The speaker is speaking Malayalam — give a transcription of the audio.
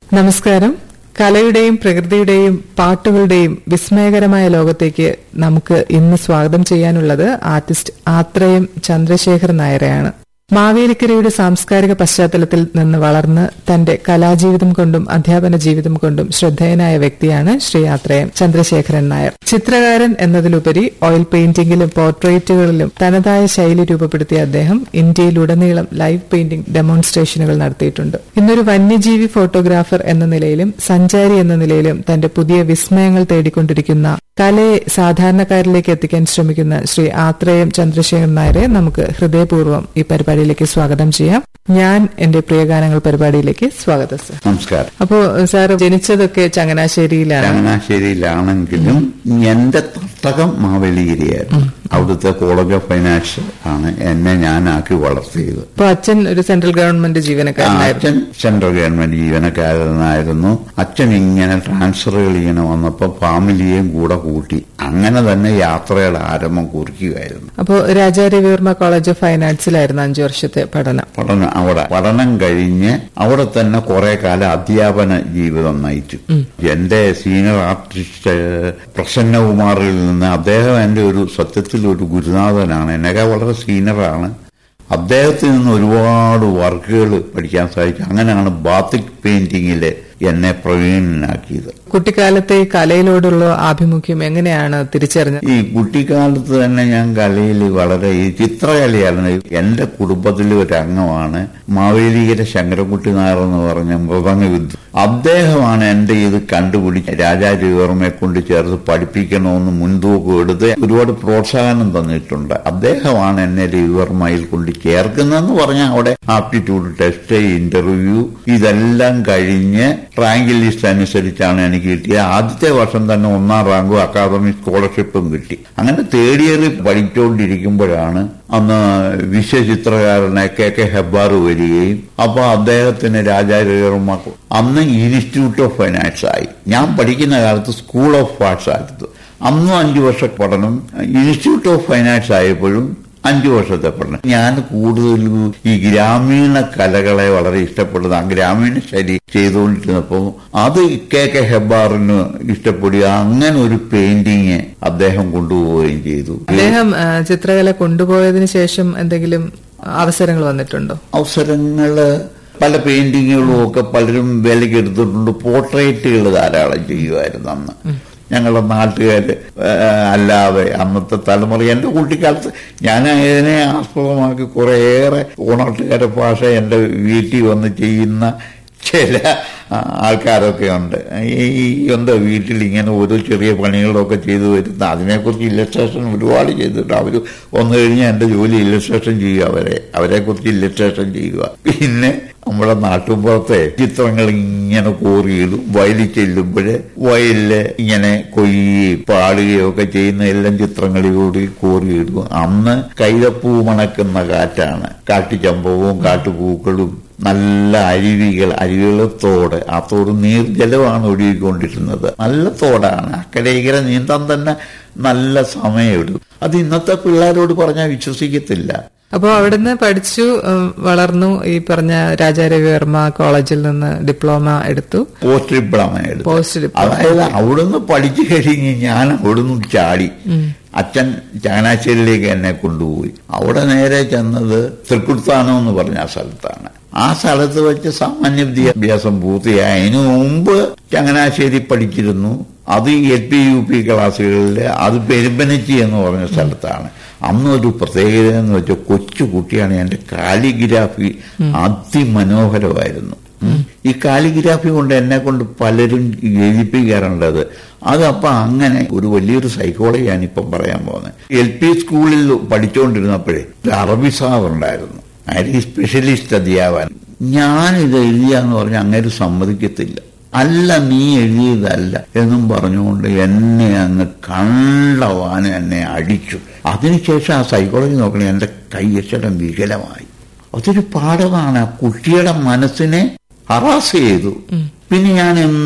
നമസ്കാരം കലയുടെയും പ്രകൃതിയുടെയും പാട്ടുകളുടെയും വിസ്മയകരമായ ലോകത്തേക്ക് നമുക്ക് ഇന്ന് സ്വാഗതം ചെയ്യാനുള്ളത് ആർട്ടിസ്റ്റ് ആത്രയം ചന്ദ്രശേഖർ നായരെയാണ് മാവേലിക്കരയുടെ സാംസ്കാരിക പശ്ചാത്തലത്തിൽ നിന്ന് വളർന്ന് തന്റെ കലാജീവിതം കൊണ്ടും അധ്യാപന ജീവിതം കൊണ്ടും ശ്രദ്ധേയനായ വ്യക്തിയാണ് ശ്രീ ആത്രയം ചന്ദ്രശേഖരൻ നായർ ചിത്രകാരൻ എന്നതിലുപരി ഓയിൽ പെയിന്റിംഗിലും പോർട്രേറ്റുകളിലും തനതായ ശൈലി രൂപപ്പെടുത്തിയ അദ്ദേഹം ഇന്ത്യയിലുടനീളം ലൈവ് പെയിന്റിംഗ് ഡെമോൺസ്ട്രേഷനുകൾ നടത്തിയിട്ടുണ്ട് ഇന്നൊരു വന്യജീവി ഫോട്ടോഗ്രാഫർ എന്ന നിലയിലും സഞ്ചാരി എന്ന നിലയിലും തന്റെ പുതിയ വിസ്മയങ്ങൾ തേടിക്കൊണ്ടിരിക്കുന്ന കലയെ സാധാരണക്കാരിലേക്ക് എത്തിക്കാൻ ശ്രമിക്കുന്ന ശ്രീ ആത്രേയം ചന്ദ്രശേഖരൻ നായരെ നമുക്ക് ഹൃദയപൂർവ്വം ഈ പരിപാടിയിലേക്ക് സ്വാഗതം ചെയ്യാം ഞാൻ എന്റെ പ്രിയഗാനങ്ങൾ പരിപാടിയിലേക്ക് സ്വാഗതം സർ നമസ്കാരം അപ്പോ സാർ ജനിച്ചതൊക്കെ ചങ്ങനാശ്ശേരിയിലാണ് ചങ്ങനാശ്ശേരിയിലാണെങ്കിലും എന്റെ തട്ടകം മാവേലിഗിരിയായിരുന്നു അവിടുത്തെ കോളേജ് ഓഫ് ഫൈനാൻസ് ആണ് എന്നെ ഞാനാക്കി വളർത്തിയത് അപ്പൊ അച്ഛൻ ഒരു സെൻട്രൽ ഗവൺമെന്റ് ആ, ജീവനക്കാരനായിരുന്നു അച്ഛൻ സെൻട്രൽ ഗവൺമെന്റ് ജീവനക്കാരനായിരുന്നു അച്ഛൻ ഇങ്ങനെ ട്രാൻസ്ഫറുകൾ ഇങ്ങനെ വന്നപ്പോ ഫാമിലിയെയും കൂടെ കൂട്ടി അങ്ങനെ തന്നെ യാത്രയുടെ ആരംഭം കുറിക്കുകയായിരുന്നു അപ്പോ രാജാരവിവർമ്മ കോളേജ് ഓഫ് ഫൈൻ ആർട്സിലായിരുന്നു അഞ്ചു വർഷത്തെ പഠനം പഠനം അവിടെ പഠനം കഴിഞ്ഞ് അവിടെ തന്നെ കുറെ കാലം അധ്യാപന ജീവിതം നയിച്ചു എന്റെ സീനിയർ ആർട്ടിസ്റ്റ് പ്രസന്നകുമാറിൽ നിന്ന് അദ്ദേഹം എന്റെ ഒരു സത്യത്തിൽ ഒരു ഗുരുനാഥനാണ് എന്നൊക്കെ വളരെ സീനിയറാണ് അദ്ദേഹത്തിൽ നിന്ന് ഒരുപാട് വർക്കുകൾ പഠിക്കാൻ സാധിച്ചു അങ്ങനെയാണ് ബാത്തിക് പെയിന്റിങ്ങില് എന്നെ പ്രവീണനാക്കിയത് കുട്ടിക്കാലത്തെ ഈ കലയിലോടുള്ള ആഭിമുഖ്യം എങ്ങനെയാണ് തിരിച്ചറിഞ്ഞത് ഈ കുട്ടിക്കാലത്ത് തന്നെ ഞാൻ കലയിൽ വളരെ ഈ ചിത്രകലയാണ് എന്റെ കുടുംബത്തിലെ ഒരു അംഗമാണ് മാവേലിക്കര ശങ്കരൻകുട്ടി നായർ എന്ന് പറഞ്ഞ മൃദംഗ വിദ്വ അദ്ദേഹമാണ് എന്റെ ഇത് കണ്ടുപിടിച്ച് രാജാരവിവർമ്മയെ കൊണ്ട് ചേർത്ത് പഠിപ്പിക്കണമെന്ന് മുൻതൂക്കം എടുത്ത് ഒരുപാട് പ്രോത്സാഹനം തന്നിട്ടുണ്ട് അദ്ദേഹമാണ് എന്നെ രവിവർമ്മയിൽ കൊണ്ട് ചേർക്കുന്നതെന്ന് പറഞ്ഞാൽ അവിടെ ആപ്റ്റിറ്റ്യൂഡ് ടെസ്റ്റ് ഇന്റർവ്യൂ ഇതെല്ലാം കഴിഞ്ഞ് റാങ്ക് ലിസ്റ്റ് അനുസരിച്ചാണ് എനിക്ക് കിട്ടിയത് ആദ്യത്തെ വർഷം തന്നെ ഒന്നാം റാങ്കും അക്കാദമി സ്കോളർഷിപ്പും കിട്ടി അങ്ങനെ തേർഡ് ഇയറിൽ പഠിച്ചുകൊണ്ടിരിക്കുമ്പോഴാണ് അന്ന് വിശ്വചിത്രകാരനെ കെ കെ ഹെബ്ബാർ വരികയും അപ്പൊ അദ്ദേഹത്തിന് രാജാരവിവർമ്മ അന്ന് ഇൻസ്റ്റിറ്റ്യൂട്ട് ഓഫ് ഫൈനാൻസ് ആയി ഞാൻ പഠിക്കുന്ന കാലത്ത് സ്കൂൾ ഓഫ് ആർട്സ് ആയിരുന്നു അന്നും അഞ്ചു വർഷ പഠനം ഇൻസ്റ്റിറ്റ്യൂട്ട് ഓഫ് ഫൈനാൻസ് ആയപ്പോഴും അഞ്ചു വർഷത്തെ പഠനം ഞാൻ കൂടുതലും ഈ ഗ്രാമീണ കലകളെ വളരെ ഇഷ്ടപ്പെടുന്നത് ആ ഗ്രാമീണ ശൈലി ചെയ്തുകൊണ്ടിരുന്നപ്പോൾ അത് കെ കെ ഹെബ്ബാറിന് ഇഷ്ടപ്പെടുക അങ്ങനെ ഒരു പെയിന്റിങ് അദ്ദേഹം കൊണ്ടുപോവുകയും ചെയ്തു അദ്ദേഹം ആ, ചിത്രകല കൊണ്ടുപോയതിനു ശേഷം എന്തെങ്കിലും അവസരങ്ങൾ വന്നിട്ടുണ്ടോ അവസരങ്ങള് പല പെയിന്റിങ്ങുകളും ഒക്കെ പലരും വിലയ്ക്ക് എടുത്തിട്ടുണ്ട് പോർട്രേറ്റുകൾ ധാരാളം ചെയ്യുമായിരുന്നു അന്ന് ഞങ്ങളുടെ നാട്ടുകാര് ആ, അല്ലാതെ അന്നത്തെ തലമുറ എന്റെ കുട്ടിക്കാലത്ത് ഞാൻ അതിനെ ആസ്പദമാക്കി കുറേയേറെ ഓണാട്ടുകാരുടെ ഭാഷ എന്റെ വീട്ടിൽ വന്ന് ചെയ്യുന്ന ചില ആ, ആൾക്കാരൊക്കെ ഉണ്ട് ഈ എന്താ വീട്ടിൽ ഇങ്ങനെ ഓരോ ചെറിയ പണികളൊക്കെ ചെയ്തു വരുന്ന അതിനെക്കുറിച്ച് ഇല്ലസ്ട്രേഷൻ ഒരുപാട് ചെയ്തിട്ട് അവർ വന്നു കഴിഞ്ഞാൽ എന്റെ ജോലി ഇല്ലസ്ട്രേഷൻ ചെയ്യുക അവരെ അവരെക്കുറിച്ച് ഇല്ലസ്ട്രേഷൻ ചെയ്യുക പിന്നെ നമ്മുടെ നാട്ടുമ്പുറത്തെ ചിത്രങ്ങൾ ഇങ്ങനെ കോറിയിടും വയലിൽ ചെല്ലുമ്പോൾ വയലില് ഇങ്ങനെ കൊയ്യുകയും പാടുകയും ഒക്കെ ചെയ്യുന്ന എല്ലാം ചിത്രങ്ങളിലൂടെ കോറിയിടും അന്ന് കൈതപ്പൂ മണക്കുന്ന കാറ്റാണ് കാട്ടുചമ്പവും കാട്ടുപൂക്കളും നല്ല അരുവികൾ അരുവികളെ തോട് ആ തോട് നീർജലമാണ് ഒഴുകിക്കൊണ്ടിരുന്നത് നല്ല തോടാണ് അക്കരെ ഇക്കരെ നീന്താൻ തന്നെ നല്ല സമയമെടുക്കും അത് ഇന്നത്തെ പിള്ളേരോട് പറഞ്ഞാൽ വിശ്വസിക്കത്തില്ല അപ്പോ അവിടുന്ന് പഠിച്ചു ഉം, വളർന്നു ഈ പറഞ്ഞ രാജാരവിവർമ്മ കോളേജിൽ നിന്ന് ഡിപ്ലോമ എടുത്തു പോസ്റ്റ് ഡിപ്ലോമ എടുത്തു പോസ്റ്റ് ഡിപ്ലോമ അതായത് അവിടുന്ന് പഠിച്ചു കഴിഞ്ഞ് ഞാൻ അവിടുന്ന് ചാടി അച്ഛൻ ചങ്ങനാശ്ശേരിയിലേക്ക് എന്നെ കൊണ്ടുപോയി അവിടെ നേരെ ചെന്നത് തൃക്കുടുത്താനം എന്ന് പറഞ്ഞ ആ സ്ഥലത്താണ് ആ സ്ഥലത്ത് വെച്ച് സാമാന്യ വിദ്യാഭ്യാസം പൂർത്തിയായി അതിനു മുമ്പ് ചങ്ങനാശ്ശേരി പഠിച്ചിരുന്നു അത് എൽ പി യു പി ക്ലാസ്സുകളിൽ അത് പെരുമ്പനച്ചി എന്ന് പറഞ്ഞ സ്ഥലത്താണ് അന്ന് ഒരു പ്രത്യേകത എന്ന് വെച്ചാൽ കൊച്ചു കുട്ടിയാണ് എന്റെ കാലിഗ്രാഫി അതിമനോഹരമായിരുന്നു ഉം. ഈ കാലിഗ്രാഫി കൊണ്ട് എന്നെ കൊണ്ട് പലരും എഴുതിപ്പിക്കാറുണ്ടത് അതപ്പൊ അങ്ങനെ ഒരു വലിയൊരു സൈക്കോളജിയാണ് ഇപ്പം പറയാൻ പോകുന്നത് എൽ പി സ്കൂളിൽ പഠിച്ചുകൊണ്ടിരുന്നപ്പോഴേ ഒരു അറബി സാർ ഉണ്ടായിരുന്നു അയാൾ ഈ സ്പെഷ്യലിസ്റ്റ് അധ്യാപകൻ ഞാനിത് എഴുതിയാന്ന് പറഞ്ഞാൽ അങ്ങനെ സമ്മതിക്കത്തില്ല അല്ല നീ എഴുതിയതല്ല എന്നും പറഞ്ഞുകൊണ്ട് എന്നെ അങ്ങ് കണ്ടവാനും എന്നെ അടിച്ചു അതിനുശേഷം ആ സൈക്കോളജി നോക്കണേ എന്റെ കൈയക്ഷരം വികലമായി അതൊരു പാഠമാണ് ആ കുട്ടിയുടെ മനസ്സിനെ ഹറാസ് ചെയ്തു പിന്നെ ഞാൻ എന്ത്